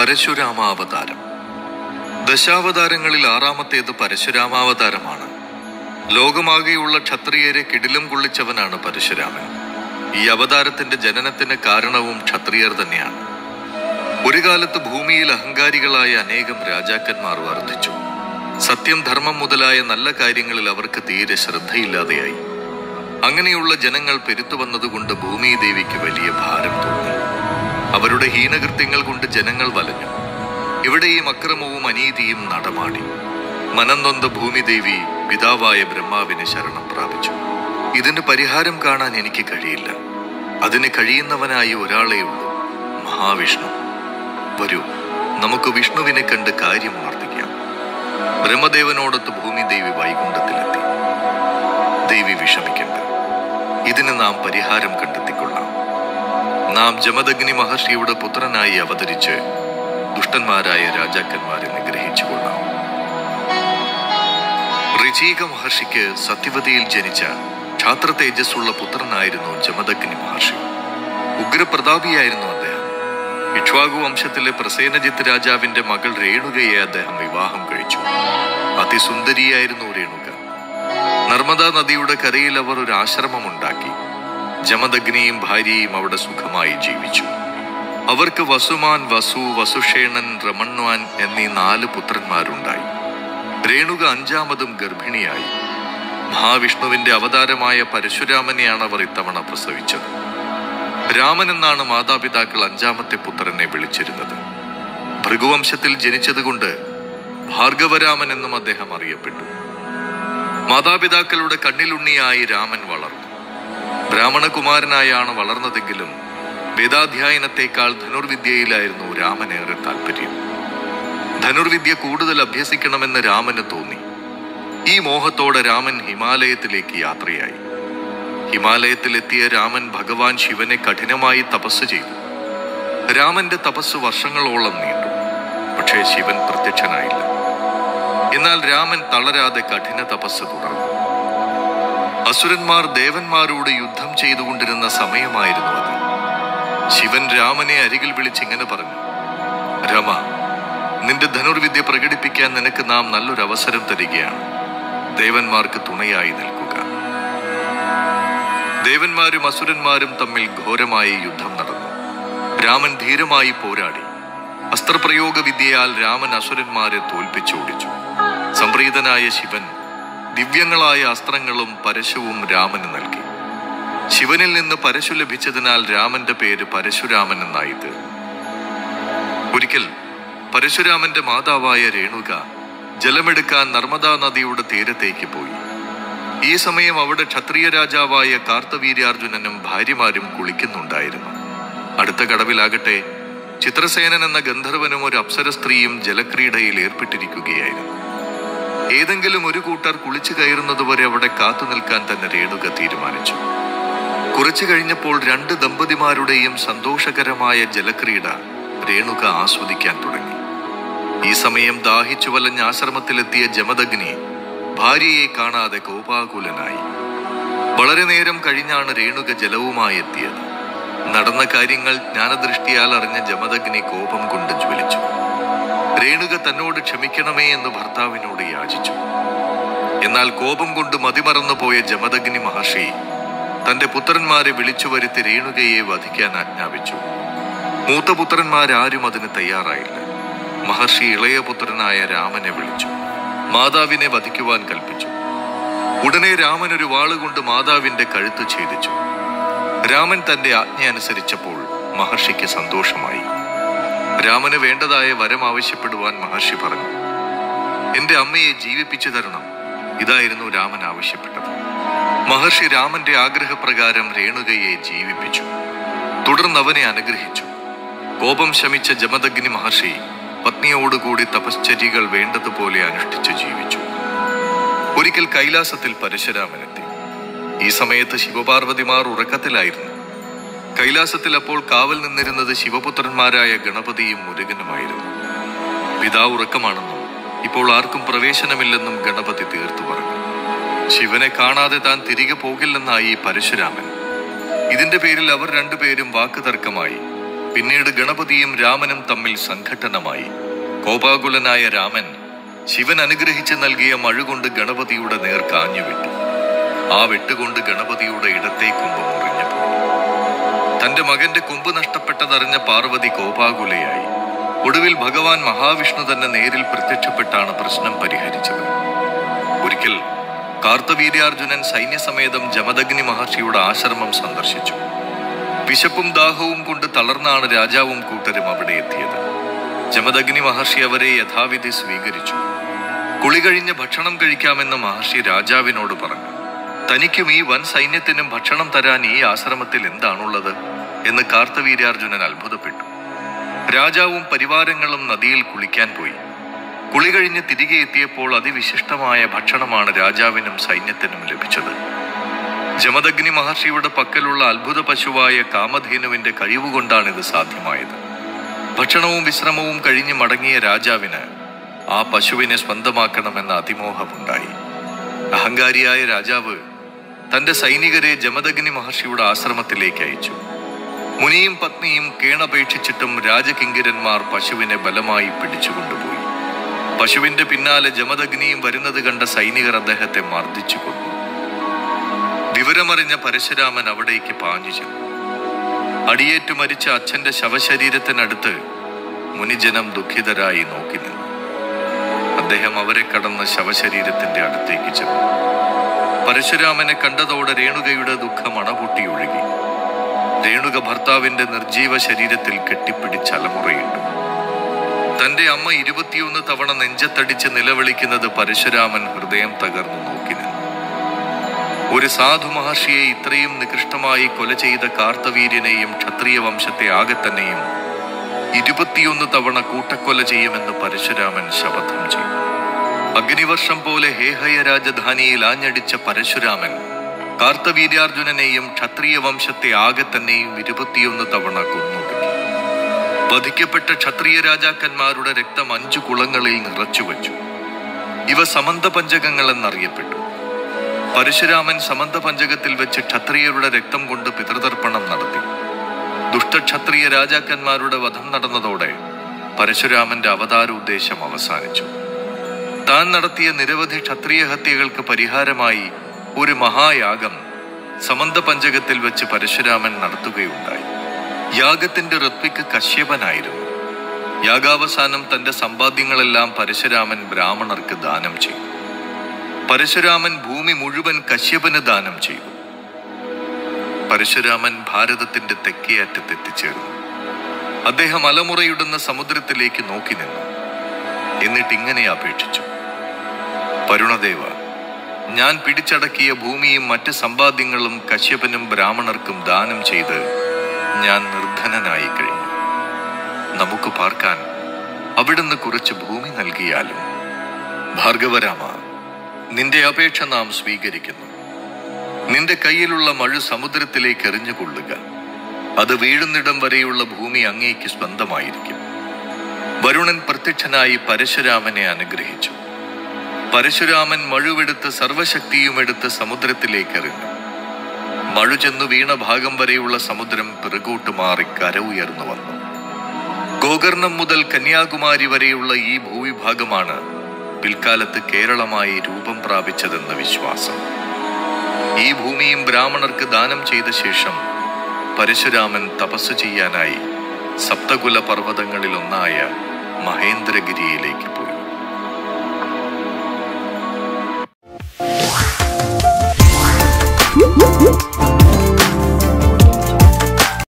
പരശുരാമാവതാരം ദശാവതാരങ്ങളിൽ ആറാമത്തേത് പരശുരാമാവതാരമാണ് ലോകമാകെയുള്ള ക്ഷത്രിയരെ കിടിലം കൊള്ളിച്ചവനാണ് പരശുരാമൻ ഈ അവതാരത്തിന്റെ ജനനത്തിന് കാരണവും ക്ഷത്രിയർ തന്നെയാണ് ഒരു കാലത്ത് ഭൂമിയിൽ അഹങ്കാരികളായ അനേകം രാജാക്കന്മാർ വർദ്ധിച്ചു സത്യം ധർമ്മം മുതലായ നല്ല കാര്യങ്ങളിൽ അവർക്ക് തീരെ ശ്രദ്ധയില്ലാതെയായി അങ്ങനെയുള്ള ജനങ്ങൾ പെരുത്തു വന്നതുകൊണ്ട് ഭൂമി ദേവിക്ക് വലിയ ഭാരം തോന്നി അവരുടെ ഹീനകൃത്യങ്ങൾ കൊണ്ട് ജനങ്ങൾ വലഞ്ഞു ഇവിടെയും അക്രമവും അനീതിയും നടമാടി മനംനൊന്ത ഭൂമിദേവി പിതാവായ ബ്രഹ്മാവിനെ ശരണം പ്രാപിച്ചു ഇതിന് പരിഹാരം കാണാൻ എനിക്ക് കഴിയില്ല അതിന് കഴിയുന്നവനായി ഒരാളേ ഉള്ളൂ മഹാവിഷ്ണു വരൂ നമുക്ക് വിഷ്ണുവിനെ കണ്ട് കാര്യം ഉണർത്തിക്കാം ബ്രഹ്മദേവനോടൊത്ത് ഭൂമിദേവി വൈകുണ്ഠത്തിലെത്തി ദേവി വിഷമിക്കണ്ട ഇതിന് നാം പരിഹാരം കണ്ടെത്തിക്കൊള്ളാം നാം ജമദഗ്നി മഹർഷിയുടെ പുത്രനായി അവതരിച്ച് ദുഷ്ടന്മാരായ രാജാക്കന്മാരെ നിഗ്രഹിച്ചു കൊള്ളാം ഋചീക മഹർഷിക്ക് സത്യവതിയിൽ ജനിച്ച ക്ഷാത്ര തേജസ്സുള്ള പുത്രനായിരുന്നു ജമദഗ്നി മഹർഷി ഉഗ്രപ്രതാപിയായിരുന്നു അദ്ദേഹം ഇക്ഷ്വാകു വംശത്തിലെ പ്രസേനജിത്ത് രാജാവിന്റെ മകൾ രേണുകയെ അദ്ദേഹം വിവാഹം കഴിച്ചു അതിസുന്ദരിയായിരുന്നു രേണുക നർമ്മദാ നദിയുടെ കരയിൽ അവർ ഒരു ആശ്രമം ഉണ്ടാക്കി ജമദഗ്നിയും ഭാര്യയും അവിടെ സുഖമായി ജീവിച്ചു അവർക്ക് വസുമാൻ വസു വസുഷേണൻ രമണ്വാൻ എന്നീ നാല് പുത്രന്മാരുണ്ടായി രേണുക അഞ്ചാമതും ഗർഭിണിയായി മഹാവിഷ്ണുവിന്റെ അവതാരമായ പരശുരാമനെയാണ് അവർ ഇത്തവണ പ്രസവിച്ചത് രാമൻ എന്നാണ് മാതാപിതാക്കൾ അഞ്ചാമത്തെ പുത്രനെ വിളിച്ചിരുന്നത് ഭൃഗുവംശത്തിൽ ജനിച്ചതുകൊണ്ട് ഭാർഗവരാമൻ എന്നും അദ്ദേഹം അറിയപ്പെട്ടു മാതാപിതാക്കളുടെ കണ്ണിലുണ്ണിയായി രാമൻ വളർന്നു ബ്രാഹ്മണകുമാരനായാണ് വളർന്നതെങ്കിലും വേദാധ്യായനത്തെക്കാൾ ധനുർവിദ്യയിലായിരുന്നു രാമനേറെ താല്പര്യം ധനുർവിദ്യ കൂടുതൽ അഭ്യസിക്കണമെന്ന് രാമന് തോന്നി ഈ മോഹത്തോടെ രാമൻ ഹിമാലയത്തിലേക്ക് യാത്രയായി ഹിമാലയത്തിലെത്തിയ രാമൻ ഭഗവാൻ ശിവനെ കഠിനമായി തപസ് ചെയ്തു രാമന്റെ തപസ് വർഷങ്ങളോളം നീണ്ടു പക്ഷേ ശിവൻ പ്രത്യക്ഷനായില്ല എന്നാൽ രാമൻ തളരാതെ കഠിന തപസ് തുടർന്നു അസുരന്മാർ ദേവന്മാരോട് യുദ്ധം ചെയ്തുകൊണ്ടിരുന്ന സമയമായിരുന്നു അത് ശിവൻ രാമനെ അരികിൽ വിളിച്ചിങ്ങനെ പറഞ്ഞു രമ നിന്റെ ധനുർവിദ്യ പ്രകടിപ്പിക്കാൻ നിനക്ക് നാം നല്ലൊരു അവസരം തരികയാണ് ദേവന്മാർക്ക് തുണയായി നിൽക്കുക ദേവന്മാരും അസുരന്മാരും തമ്മിൽ ഘോരമായ യുദ്ധം നടന്നു രാമൻ ധീരമായി പോരാടി അസ്ത്രപ്രയോഗ വിദ്യയാൽ രാമൻ അസുരന്മാരെ തോൽപ്പിച്ചോടിച്ചു സംപ്രീതനായ ശിവൻ ദിവ്യങ്ങളായ അസ്ത്രങ്ങളും പരശുവും രാമന് നൽകി ശിവനിൽ നിന്ന് പരശു ലഭിച്ചതിനാൽ രാമന്റെ പേര് പരശുരാമൻ എന്നായി തീർന്നു ഒരിക്കൽ പരശുരാമന്റെ മാതാവായ രേണുക ജലമെടുക്കാൻ നർമ്മദാ നദിയുടെ തീരത്തേക്ക് പോയി ഈ സമയം അവിടെ ക്ഷത്രിയ രാജാവായ കാർത്തവീര്യാർജുനനും ഭാര്യമാരും കുളിക്കുന്നുണ്ടായിരുന്നു അടുത്ത കടവിലാകട്ടെ ചിത്രസേനൻ എന്ന ഗന്ധർവനും ഒരു അപ്സര സ്ത്രീയും ജലക്രീഡയിൽ ഏർപ്പെട്ടിരിക്കുകയായിരുന്നു ഏതെങ്കിലും ഒരു കൂട്ടർ കുളിച്ചു കയറുന്നതുവരെ അവിടെ കാത്തു നിൽക്കാൻ തന്നെ രേണുക തീരുമാനിച്ചു കുറച്ചു കഴിഞ്ഞപ്പോൾ രണ്ട് ദമ്പതിമാരുടെയും സന്തോഷകരമായ ജലക്രീഡ രേണുക ആസ്വദിക്കാൻ തുടങ്ങി ഈ സമയം ദാഹിച്ചു വലഞ്ഞ ആശ്രമത്തിലെത്തിയ ജമദഗ്നി ഭാര്യയെ കാണാതെ കോപാകുലനായി വളരെ നേരം കഴിഞ്ഞാണ് രേണുക ജലവുമായി എത്തിയത് നടന്ന കാര്യങ്ങൾ ജ്ഞാനദൃഷ്ടിയാൽ അറിഞ്ഞ ജമദഗ്നി കോപം കൊണ്ട് ജ്വലിച്ചു രേണുക തന്നോട് ക്ഷമിക്കണമേ എന്ന് ഭർത്താവിനോട് യാചിച്ചു എന്നാൽ കോപം കൊണ്ട് മതിമറന്നു പോയ ജമദഗ്നി മഹർഷി തന്റെ പുത്രന്മാരെ വിളിച്ചു വരുത്തി രേണുകയെ വധിക്കാൻ ആജ്ഞാപിച്ചു മൂത്ത പുത്രന്മാരാരും അതിന് തയ്യാറായില്ല മഹർഷി ഇളയ പുത്രനായ രാമനെ വിളിച്ചു മാതാവിനെ വധിക്കുവാൻ കൽപ്പിച്ചു ഉടനെ രാമൻ ഒരു വാളുകൊണ്ട് മാതാവിന്റെ കഴുത്ത് ഛേദിച്ചു രാമൻ തന്റെ ആജ്ഞ അനുസരിച്ചപ്പോൾ മഹർഷിക്ക് സന്തോഷമായി രാമന് വേണ്ടതായ വരം ആവശ്യപ്പെടുവാൻ മഹർഷി പറഞ്ഞു എന്റെ അമ്മയെ ജീവിപ്പിച്ചു തരണം ഇതായിരുന്നു രാമൻ ആവശ്യപ്പെട്ടത് മഹർഷി രാമന്റെ ആഗ്രഹപ്രകാരം രേണുകയെ ജീവിപ്പിച്ചു തുടർന്ന് അവനെ അനുഗ്രഹിച്ചു കോപം ശമിച്ച ജമദഗ്നി മഹർഷി പത്നിയോടുകൂടി തപശ്ചര്യകൾ വേണ്ടതുപോലെ അനുഷ്ഠിച്ചു ജീവിച്ചു ഒരിക്കൽ കൈലാസത്തിൽ പരശുരാമനെത്തി ഈ സമയത്ത് ശിവപാർവതിമാർ ഉറക്കത്തിലായിരുന്നു കൈലാസത്തിൽ അപ്പോൾ കാവൽ നിന്നിരുന്നത് ശിവപുത്രന്മാരായ ഗണപതിയും മുരുകനുമായിരുന്നു പിതാവ് ഉറക്കമാണെന്നും ഇപ്പോൾ ആർക്കും പ്രവേശനമില്ലെന്നും ഗണപതി തീർത്തു പറഞ്ഞു ശിവനെ കാണാതെ താൻ തിരികെ പോകില്ലെന്നായി പരശുരാമൻ ഇതിന്റെ പേരിൽ അവർ രണ്ടുപേരും വാക്കുതർക്കമായി പിന്നീട് ഗണപതിയും രാമനും തമ്മിൽ സംഘട്ടനമായി കോപാകുലനായ രാമൻ ശിവൻ അനുഗ്രഹിച്ച് നൽകിയ മഴ കൊണ്ട് ഗണപതിയുടെ നേർ കാഞ്ഞുവിട്ടു ആ വെട്ടുകൊണ്ട് ഗണപതിയുടെ ഇടത്തെ കൊമ്പ് മുറിഞ്ഞുപോയി തന്റെ മകന്റെ കൊമ്പ് നഷ്ടപ്പെട്ടതറിഞ്ഞ പാർവതി കോപാകുലയായി ഒടുവിൽ ഭഗവാൻ മഹാവിഷ്ണു തന്നെ നേരിൽ പ്രത്യക്ഷപ്പെട്ടാണ് പ്രശ്നം പരിഹരിച്ചത് ഒരിക്കൽ കാർത്തവീര്യാർജുനൻ സൈന്യസമേതം ജമദഗ്നി മഹർഷിയുടെ ആശ്രമം സന്ദർശിച്ചു വിശപ്പും ദാഹവും കൊണ്ട് തളർന്നാണ് രാജാവും കൂട്ടരും അവിടെ എത്തിയത് ജമദഗ്നി മഹർഷി അവരെ യഥാവിധി സ്വീകരിച്ചു കുളി കഴിഞ്ഞ് ഭക്ഷണം കഴിക്കാമെന്ന് മഹർഷി രാജാവിനോട് പറഞ്ഞു തനിക്കും ഈ വൻ സൈന്യത്തിനും ഭക്ഷണം തരാൻ ഈ ആശ്രമത്തിൽ എന്താണുള്ളത് എന്ന് കാർത്തവീര്യാർജുനൻ അത്ഭുതപ്പെട്ടു രാജാവും പരിവാരങ്ങളും നദിയിൽ കുളിക്കാൻ പോയി കുളി കഴിഞ്ഞ് തിരികെ എത്തിയപ്പോൾ അതിവിശിഷ്ടമായ ഭക്ഷണമാണ് രാജാവിനും സൈന്യത്തിനും ലഭിച്ചത് ജമദഗ്നി മഹർഷിയുടെ പക്കലുള്ള അത്ഭുത പശുവായ കാമധേനുവിന്റെ കഴിവുകൊണ്ടാണ് ഇത് സാധ്യമായത് ഭക്ഷണവും വിശ്രമവും കഴിഞ്ഞ് മടങ്ങിയ രാജാവിന് ആ പശുവിനെ സ്വന്തമാക്കണമെന്ന അതിമോഹമുണ്ടായി അഹങ്കാരിയായ രാജാവ് തന്റെ സൈനികരെ ജമദഗ്നി മഹർഷിയുടെ ആശ്രമത്തിലേക്ക് അയച്ചു മുനിയും പത്നിയും കേണപേക്ഷിച്ചിട്ടും രാജകിങ്കിരന്മാർ പശുവിനെ ബലമായി പിടിച്ചുകൊണ്ടുപോയി പശുവിന്റെ പിന്നാലെ ജമദഗ്നിയും വരുന്നത് കണ്ട സൈനികർ അദ്ദേഹത്തെ മർദ്ദിച്ചു കൊന്നു വിവരമറിഞ്ഞ പരശുരാമൻ അവിടേക്ക് പാഞ്ഞു ചെന്നു അടിയേറ്റു മരിച്ച അച്ഛന്റെ ശവശരീരത്തിനടുത്ത് മുനിജനം ദുഃഖിതരായി നോക്കി നിന്നു അദ്ദേഹം അവരെ കടന്ന് ശവശരീരത്തിന്റെ അടുത്തേക്ക് ചെന്നു പരശുരാമനെ കണ്ടതോടെ രേണുകയുടെ ദുഃഖം അണപൊട്ടി ഒഴുകി രേണുക ഭർത്താവിന്റെ നിർജീവ ശരീരത്തിൽ കെട്ടിപ്പിടിച്ച് അലമുറയിട്ടു തന്റെ അമ്മ ഇരുപത്തിയൊന്ന് തവണ നെഞ്ചത്തടിച്ച് നിലവിളിക്കുന്നത് പരശുരാമൻ ഹൃദയം തകർന്നു നോക്കി നിന്നു ഒരു സാധു മഹർഷിയെ ഇത്രയും നികൃഷ്ടമായി കൊല ചെയ്ത കാർത്തവീര്യനെയും ക്ഷത്രിയ വംശത്തെ ആകെ തന്നെയും ഇരുപത്തിയൊന്ന് തവണ കൂട്ടക്കൊല ചെയ്യുമെന്ന് പരശുരാമൻ ശപഥം ചെയ്തു അഗ്നിവർഷം പോലെ ഹേഹയ രാജധാനിയിൽ ആഞ്ഞടിച്ച പരശുരാമൻ കാർത്തവീര്യാർജുനനെയും ക്ഷത്രിയ വംശത്തെ ആകെ തന്നെയും ഇരുപത്തിയൊന്ന് തവണ കൊന്നൊടുക്കി വധിക്കപ്പെട്ട ക്ഷത്രിയ രാജാക്കന്മാരുടെ രക്തം അഞ്ചു കുളങ്ങളിൽ നിറച്ചുവെച്ചു ഇവ സമന്ത പഞ്ചകങ്ങൾ എന്നറിയപ്പെട്ടു പരശുരാമൻ സമന്ത പഞ്ചകത്തിൽ വെച്ച് ക്ഷത്രിയരുടെ രക്തം കൊണ്ട് പിതൃതർപ്പണം നടത്തി ദുഷ്ടക്ഷത്രിയ രാജാക്കന്മാരുടെ വധം നടന്നതോടെ പരശുരാമന്റെ അവതാര ഉദ്ദേശം അവസാനിച്ചു താൻ നടത്തിയ നിരവധി ക്ഷത്രിയ ഹത്യകൾക്ക് പരിഹാരമായി ഒരു മഹായാഗം സമന്ത പഞ്ചകത്തിൽ വെച്ച് പരശുരാമൻ നടത്തുകയുണ്ടായി യാഗത്തിന്റെ ഋത്വിക്ക് കശ്യപനായിരുന്നു യാഗാവസാനം തന്റെ സമ്പാദ്യങ്ങളെല്ലാം പരശുരാമൻ ബ്രാഹ്മണർക്ക് ദാനം ചെയ്തു പരശുരാമൻ ഭൂമി മുഴുവൻ കശ്യപന് ദാനം ചെയ്തു പരശുരാമൻ ഭാരതത്തിന്റെ തെക്കേ അറ്റത്ത് എത്തിച്ചേർന്നു അദ്ദേഹം അലമുറയിടുന്ന സമുദ്രത്തിലേക്ക് നോക്കി നിന്നു എന്നിട്ട് ഇങ്ങനെ അപേക്ഷിച്ചു പരുണദേവ ഞാൻ പിടിച്ചടക്കിയ ഭൂമിയും മറ്റ് സമ്പാദ്യങ്ങളും കശ്യപനും ബ്രാഹ്മണർക്കും ദാനം ചെയ്ത് ഞാൻ നിർധനനായി കഴിഞ്ഞു നമുക്ക് പാർക്കാൻ അവിടുന്ന് കുറച്ച് ഭൂമി നൽകിയാലും ഭാർഗവരാമ നിന്റെ അപേക്ഷ നാം സ്വീകരിക്കുന്നു നിന്റെ കയ്യിലുള്ള മഴ സമുദ്രത്തിലേക്ക് എറിഞ്ഞുകൊള്ളുക അത് വീഴുന്നിടം വരെയുള്ള ഭൂമി അങ്ങേക്ക് സ്വന്തമായിരിക്കും വരുണൻ പ്രത്യക്ഷനായി പരശുരാമനെ അനുഗ്രഹിച്ചു പരശുരാമൻ മഴുവെടുത്ത് സർവശക്തിയും എടുത്ത് സമുദ്രത്തിലേക്ക് എറിഞ്ഞു മഴു ചെന്നു വീണ ഭാഗം വരെയുള്ള സമുദ്രം പിറകോട്ട് മാറി കര ഉയർന്നു വന്നു ഗോകർണം മുതൽ കന്യാകുമാരി വരെയുള്ള ഈ ഭൂവിഭാഗമാണ് പിൽക്കാലത്ത് കേരളമായി രൂപം പ്രാപിച്ചതെന്ന വിശ്വാസം ഈ ഭൂമിയും ബ്രാഹ്മണർക്ക് ദാനം ചെയ്ത ശേഷം പരശുരാമൻ തപസ് ചെയ്യാനായി സപ്തകുല പർവ്വതങ്ങളിലൊന്നായ മഹേന്ദ്രഗിരിയിലേക്ക് പോയി